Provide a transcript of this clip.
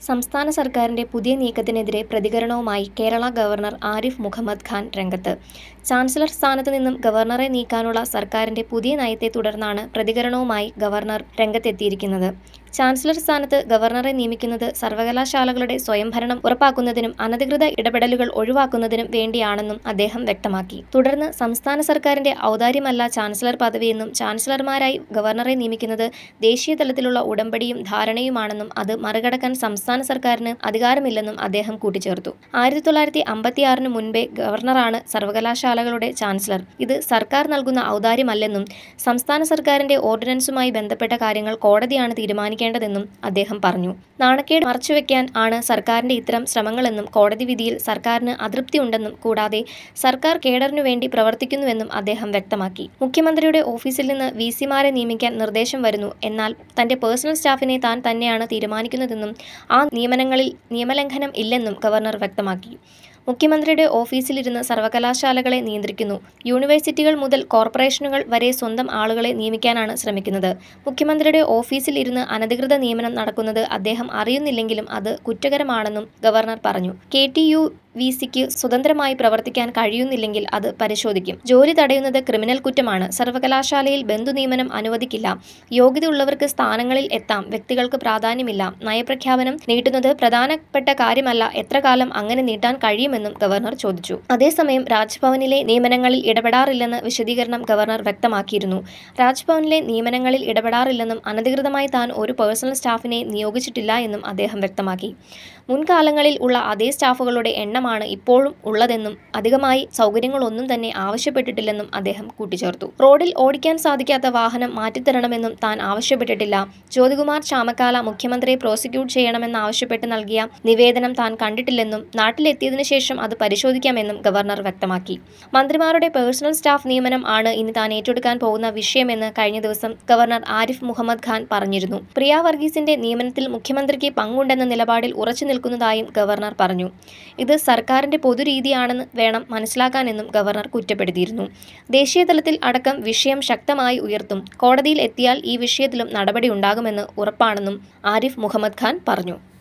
സംസ്ഥാന സർക്കാരിന്റെ പുതിയ നീക്കത്തിനെതിരെ പ്രതികരണവുമായി കേരള ഗവർണർ ആരിഫ് മുഹമ്മദ് ഖാൻ രംഗത്ത് ചാൻസലർ സ്ഥാനത്ത് നിന്നും ഗവർണറെ നീക്കാനുള്ള സർക്കാരിന്റെ പുതിയ നയത്തെ തുടർന്നാണ് പ്രതികരണവുമായി ഗവർണർ രംഗത്തെത്തിയിരിക്കുന്നത് ചാൻസലർ സ്ഥാനത്ത് ഗവർണറെ നിയമിക്കുന്നത് സർവകലാശാലകളുടെ സ്വയംഭരണം ഉറപ്പാക്കുന്നതിനും അനധികൃത ഇടപെടലുകൾ ഒഴിവാക്കുന്നതിനും വേണ്ടിയാണെന്നും അദ്ദേഹം വ്യക്തമാക്കി തുടർന്ന് സംസ്ഥാന സർക്കാരിന്റെ ഔദാര്യമല്ല ചാൻസലർ പദവിയെന്നും ചാൻസലർമാരായി ഗവർണറെ നിയമിക്കുന്നത് ദേശീയ തലത്തിലുള്ള ഉടമ്പടിയും ധാരണയുമാണെന്നും അത് മറികടക്കാൻ സംസ്ഥാന സർക്കാരിന് അധികാരമില്ലെന്നും അദ്ദേഹം കൂട്ടിച്ചേർത്തു ആയിരത്തി തൊള്ളായിരത്തി അമ്പത്തിയാറിന് മുൻപേ ഗവർണറാണ് സർവകലാശാലകളുടെ ചാൻസലർ ഇത് സർക്കാർ നൽകുന്ന ഔദാര്യമല്ലെന്നും സംസ്ഥാന സർക്കാരിന്റെ ഓർഡിനൻസുമായി ബന്ധപ്പെട്ട കാര്യങ്ങൾ കോടതിയാണ് തീരുമാനിക്കേണ്ടതെന്നും അദ്ദേഹം പറഞ്ഞു നാണക്കേട് മറച്ചുവെക്കാൻ ആണ് സർക്കാരിന്റെ ഇത്തരം ശ്രമങ്ങളെന്നും കോടതി വിധിയിൽ സർക്കാരിന് അതൃപ്തിയുണ്ടെന്നും കൂടാതെ സർക്കാർ കേഡറിനു വേണ്ടി പ്രവർത്തിക്കുന്നുവെന്നും അദ്ദേഹം വ്യക്തമാക്കി മുഖ്യമന്ത്രിയുടെ ഓഫീസിൽ നിന്ന് വി സിമാരെ നിയമിക്കാൻ നിർദ്ദേശം വരുന്നു എന്നാൽ തന്റെ പേഴ്സണൽ സ്റ്റാഫിനെ താൻ തന്നെയാണ് തീരുമാനിക്കുന്നതെന്നും ആ നിയമനങ്ങളിൽ നിയമലംഘനം ഇല്ലെന്നും ഗവർണർ വ്യക്തമാക്കി മുഖ്യമന്ത്രിയുടെ ഓഫീസിലിരുന്ന് സർവകലാശാലകളെ നിയന്ത്രിക്കുന്നു യൂണിവേഴ്സിറ്റികൾ മുതൽ കോർപ്പറേഷനുകൾ വരെ സ്വന്തം ആളുകളെ നിയമിക്കാനാണ് ശ്രമിക്കുന്നത് മുഖ്യമന്ത്രിയുടെ ഓഫീസിൽ ഇരുന്ന് അനധികൃത നിയമനം നടക്കുന്നത് അദ്ദേഹം അറിയുന്നില്ലെങ്കിലും അത് കുറ്റകരമാണെന്നും ഗവർണർ പറഞ്ഞു കെ ടി യു വി സിക്ക് സ്വതന്ത്രമായി പ്രവർത്തിക്കാൻ കഴിയുന്നില്ലെങ്കിൽ അത് പരിശോധിക്കും ജോലി തടയുന്നത് ക്രിമിനൽ കുറ്റമാണ് സർവകലാശാലയിൽ ബന്ധുനിയമനം അനുവദിക്കില്ല യോഗ്യതയുള്ളവർക്ക് സ്ഥാനങ്ങളിൽ എത്താം വ്യക്തികൾക്ക് പ്രാധാന്യമില്ല നയപ്രഖ്യാപനം നീട്ടുന്നത് പ്രധാനപ്പെട്ട കാര്യമല്ല എത്ര കാലം അങ്ങനെ നീട്ടാൻ കഴിയുമെന്നും ഗവർണർ ചോദിച്ചു അതേസമയം രാജ്ഭവനിലെ നിയമനങ്ങളിൽ ഇടപെടാറില്ലെന്ന് വിശദീകരണം ഗവർണർ വ്യക്തമാക്കിയിരുന്നു രാജ്ഭവനിലെ നിയമനങ്ങളിൽ ഇടപെടാറില്ലെന്നും അനധികൃതമായി താൻ ഒരു പേഴ്സണൽ സ്റ്റാഫിനെ നിയോഗിച്ചിട്ടില്ല എന്നും അദ്ദേഹം വ്യക്തമാക്കി മുൻകാലങ്ങളിൽ ഉള്ള അതേ സ്റ്റാഫുകളുടെ എണ്ണമാണ് ഇപ്പോഴും ഉള്ളതെന്നും അധികമായി സൗകര്യങ്ങളൊന്നും തന്നെ ആവശ്യപ്പെട്ടിട്ടില്ലെന്നും അദ്ദേഹം കൂട്ടിച്ചേർത്തു റോഡിൽ ഓടിക്കാൻ സാധിക്കാത്ത വാഹനം മാറ്റിത്തരണമെന്നും താൻ ആവശ്യപ്പെട്ടിട്ടില്ല ജ്യോതികുമാർ ചാമക്കാല മുഖ്യമന്ത്രിയെ പ്രോസിക്യൂട്ട് ചെയ്യണമെന്നാവശ്യപ്പെട്ട് നൽകിയ നിവേദനം താൻ കണ്ടിട്ടില്ലെന്നും നാട്ടിലെത്തിയതിനു ശേഷം അത് പരിശോധിക്കാമെന്നും ഗവർണർ വ്യക്തമാക്കി മന്ത്രിമാരുടെ പേഴ്സണൽ സ്റ്റാഫ് നിയമനം ആണ് ഇനി താൻ ഏറ്റെടുക്കാൻ പോകുന്ന വിഷയമെന്ന് കഴിഞ്ഞ ദിവസം ഗവർണർ ആരിഫ് മുഹമ്മദ് ഖാൻ പറഞ്ഞിരുന്നു പ്രിയ വർഗീസിന്റെ നിയമനത്തിൽ മുഖ്യമന്ത്രിക്ക് പങ്കുണ്ടെന്ന നിലപാടിൽ ഉറച്ചു നിൽക്കുന്നതായും ഗവർണർ പറഞ്ഞു ഇത് സർക്കാരിന്റെ പൊതുരീതിയാണെന്ന് വേണം മനസ്സിലാക്കാനെന്നും ഗവർണർ കുറ്റപ്പെടുത്തിയിരുന്നു ദേശീയ തലത്തിൽ അടക്കം വിഷയം ശക്തമായി ഉയർത്തും കോടതിയിൽ എത്തിയാൽ ഈ വിഷയത്തിലും നടപടി ഉണ്ടാകുമെന്ന് ഉറപ്പാണെന്നും ആരിഫ് മുഹമ്മദ് ഖാൻ പറഞ്ഞു